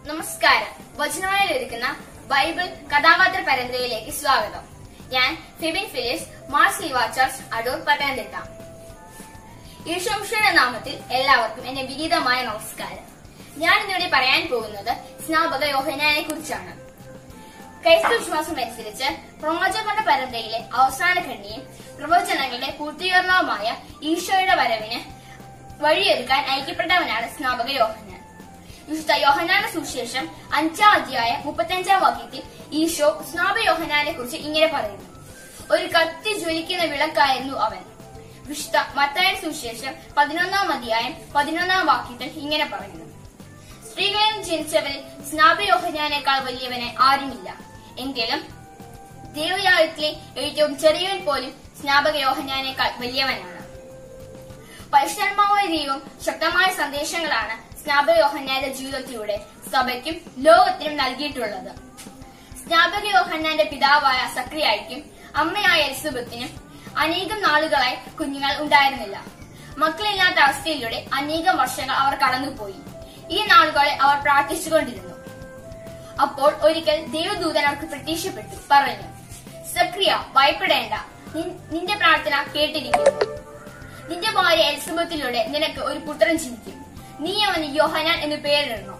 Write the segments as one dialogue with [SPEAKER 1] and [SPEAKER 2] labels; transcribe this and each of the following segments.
[SPEAKER 1] നമസ്കാരം വചനമായി ഒരുക്കുന്ന ബൈബിൾ കഥാപാത്ര പരമ്പരയിലേക്ക് സ്വാഗതം ഞാൻ ഫിബിൻ ഫിലിസ് മാർസ് ലിവ ചർച്ച് അടൂർ പത്തനംതിട്ട ഈശോമിഷയുടെ നാമത്തിൽ എല്ലാവർക്കും എന്റെ വിനീതമായ നമസ്കാരം ഞാൻ ഇന്നിവിടെ പറയാൻ പോകുന്നത് സ്നാപക യോഹനാനെ കുറിച്ചാണ് ക്രൈസ്തവ വിശ്വാസം അനുസരിച്ച് പ്രവാചകരുടെ പരമ്പരയിലെ അവസാന ഖണ്ഡിയും പ്രവചനങ്ങളുടെ പൂർത്തീകരണവുമായ ഈശോയുടെ വരവിന് വഴിയൊരുക്കാൻ അയക്കപ്പെട്ടവനാണ് സ്നാപക യോഹനാൻ വിശുദ്ധ യോഹനാന സുവിശേഷം അഞ്ചാം അധ്യായം മുപ്പത്തഞ്ചാം വാക്യത്തിൽ ഈശോ സ്നാപ യോഹനാനെ കുറിച്ച് ഇങ്ങനെ പറയുന്നു ഒരു കത്തി ജ്വലിക്കുന്ന വിളക്കായിരുന്നു അവൻ വിശുദ്ധ മത്തായ സുവിശേഷം പതിനൊന്നാം അധ്യായം പതിനൊന്നാം വാക്യത്തിൽ ഇങ്ങനെ പറയുന്നു സ്ത്രീകളിൽ ജനിച്ചവരിൽ സ്നാപയോഹനാനേക്കാൾ വലിയവനെ ആരുമില്ല എങ്കിലും ദേവയായത്തിലെ ഏറ്റവും ചെറിയവൻ പോലും സ്നാപക യോഹനാനേക്കാൾ വലിയവനാണ് പരിശുദ്ധാത്മാവായ ദൈവം ശക്തമായ സന്ദേശങ്ങളാണ് സ്നാപക യോഹന്നാന്റെ ജീവിതത്തിലൂടെ സഭയ്ക്കും ലോകത്തിനും നൽകിയിട്ടുള്ളത് സ്നാപക യോഹന്നാന്റെ പിതാവായ സക്രിയായിക്കും അമ്മയായ എലിസബത്തിനും അനേകം നാളുകളായി കുഞ്ഞുങ്ങൾ ഉണ്ടായിരുന്നില്ല മക്കളില്ലാത്ത അവസ്ഥയിലൂടെ അനേകം വർഷങ്ങൾ അവർ കടന്നുപോയി ഈ നാളുകളെ അവർ പ്രാർത്ഥിച്ചുകൊണ്ടിരുന്നു അപ്പോൾ ഒരിക്കൽ ദൈവദൂതൻ അവർക്ക് പ്രത്യക്ഷപ്പെട്ടു പറഞ്ഞു സക്രിയ ഭയപ്പെടേണ്ട നിൻ- നിന്റെ പ്രാർത്ഥന കേട്ടിരിക്കുന്നു നിന്റെ ഭാര്യ എലിസബത്തിലൂടെ നിനക്ക് ഒരു പുത്രൻ ജനിക്കും നീ അവന് യോഹനാൻ എന്ന് പേരിടണം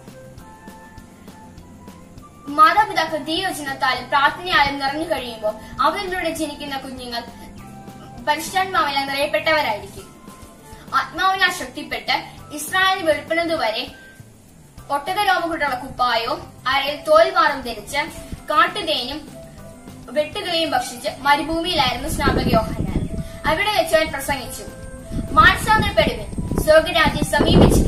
[SPEAKER 1] മാതാപിതാക്കൾ ദൈവചനത്താലും പ്രാർത്ഥനയാലും നിറഞ്ഞു കഴിയുമ്പോൾ അവരിലൂടെ ജനിക്കുന്ന കുഞ്ഞുങ്ങൾ പരിശുദ്ധാത്മാവിനാൽ നിറയപ്പെട്ടവരായിരിക്കും ആത്മാവിനാൽ ശക്തിപ്പെട്ട് ഇസ്രായേലിന് വെളുപ്പിനതുവരെ ഒട്ടകരോമകൊണ്ടുള്ള കുപ്പായവും അരയിൽ തോൽമാറും ധരിച്ച് കാട്ടുതേനും വെട്ടുകിളിയും ഭക്ഷിച്ച് മരുഭൂമിയിലായിരുന്നു സ്നാപക യോഹന്നാൻ അവിടെ വെച്ച് അവൻ പ്രസംഗിച്ചു മാനസാന്തരപ്പെടുവിൻ സ്വർഗരാജ്യം സമീപിച്ചിരിക്കുന്നു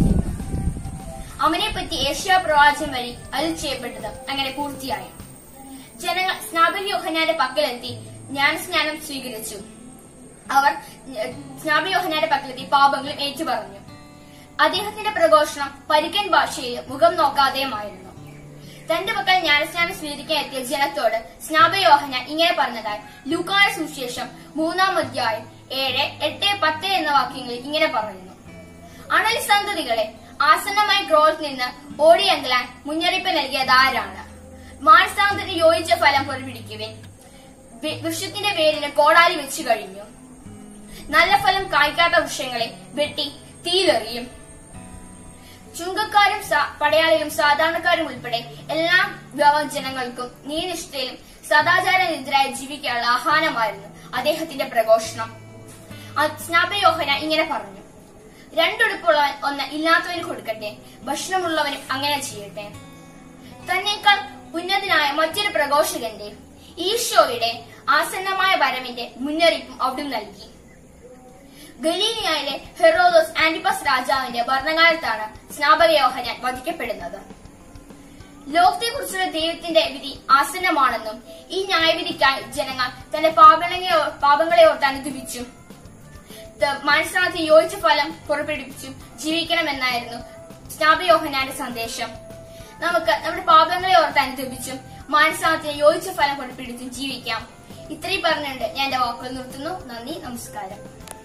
[SPEAKER 1] അവനെ പറ്റി ഏഷ്യ പ്രവാചകൻ വഴി അരുൾ ചെയ്യപ്പെട്ടത് അങ്ങനെ പൂർത്തിയായി ജനങ്ങൾ സ്നാപക യോഹന്നാന്റെ പക്കലെത്തി ജ്ഞാനസ്നാനം സ്വീകരിച്ചു അവർ സ്നാപയോഹനാന്റെ പക്കലെത്തി പാപങ്ങളും ഏറ്റുപറഞ്ഞു അദ്ദേഹത്തിന്റെ പ്രഘോഷണം പരിക്കൻ ഭാഷയിൽ മുഖം നോക്കാതെയുമായിരുന്നു തന്റെ പക്കൽ ജ്ഞാനസ്നാനം സ്വീകരിക്കാൻ എത്തിയ ജനത്തോട് സ്നാപയോഹനാൻ ഇങ്ങനെ പറഞ്ഞതായി ലൂക്കായ സുവിശേഷം മൂന്നാം അധ്യായം ഏഴ് എട്ട് പത്ത് എന്ന വാക്യങ്ങളിൽ ഇങ്ങനെ പറയുന്നു അണലി സന്തതികളെ ആസന്നമായ ക്രോധത്തിൽ നിന്ന് ഓടിയങ്കലാൻ മുന്നറിയിപ്പ് നൽകിയത് ആരാണ് മാനസാന്തത്തിന് യോജിച്ച ഫലം പുറപിടിക്കുവിൻ വി- വൃക്ഷത്തിന്റെ വേരിന് കോടാലി വെച്ചു കഴിഞ്ഞു നല്ല ഫലം കായ്ക്കാത്ത വൃക്ഷങ്ങളെ വെട്ടി തീയിലെറിയും ചുങ്കക്കാരും സാ- പടയാളികളും സാധാരണക്കാരും ഉൾപ്പെടെ എല്ലാ വിഭാഗം ജനങ്ങൾക്കും നീതിനിഷ്ഠയിലും സദാചാരനെതിരായി ജീവിക്കാനുള്ള ആഹ്വാനമായിരുന്നു അദ്ദേഹത്തിന്റെ പ്രഘോഷണം സ്നാപയോഹന ഇങ്ങനെ പറഞ്ഞു രണ്ടുടുപ്പുള്ളവൻ ഒന്ന് ഇല്ലാത്തവന് കൊടുക്കട്ടെ ഭക്ഷണമുള്ളവനും അങ്ങനെ ചെയ്യട്ടെ തന്നേക്കാൾ ഉന്നതനായ മറ്റൊരു പ്രഘോഷകന്റെ ഈശോയുടെ ആസന്നമായ വരവിന്റെ മുന്നറിയിപ്പും അവിടും നൽകി ഗലീലിയയിലെ ഹെറോദോസ് ആന്റിപ്പസ് രാജാവിന്റെ ഭരണകാലത്താണ് സ്നാപക യോഹനാൻ വധിക്കപ്പെടുന്നത് ലോകത്തെക്കുറിച്ചുള്ള ദൈവത്തിന്റെ വിധി ആസന്നമാണെന്നും ഈ ന്യായവിധിക്കായി ജനങ്ങൾ തന്റെ പാപങ്ങളെ പാപങ്ങളെ ഓർത്ത് അനുദപിച്ചും ത- മനസ്സിനകത്ത് യോജിച്ച ഫലം പുറപ്പെടുവിച്ചും ജീവിക്കണമെന്നായിരുന്നു സ്നാപയോഹനാന്റെ സന്ദേശം നമുക്ക് നമ്മുടെ പാപങ്ങളെ ഓർത്ത് അനുദപിച്ചും മനസ്സിനകത്ത് യോജിച്ച ഫലം പുറപ്പെടുവിച്ചും ജീവിക്കാം ഇത്രയും പറഞ്ഞുകൊണ്ട് ഞാൻ എന്റെ വാക്കുകൾ നിർത്തുന്നു നന്ദി നമസ്കാരം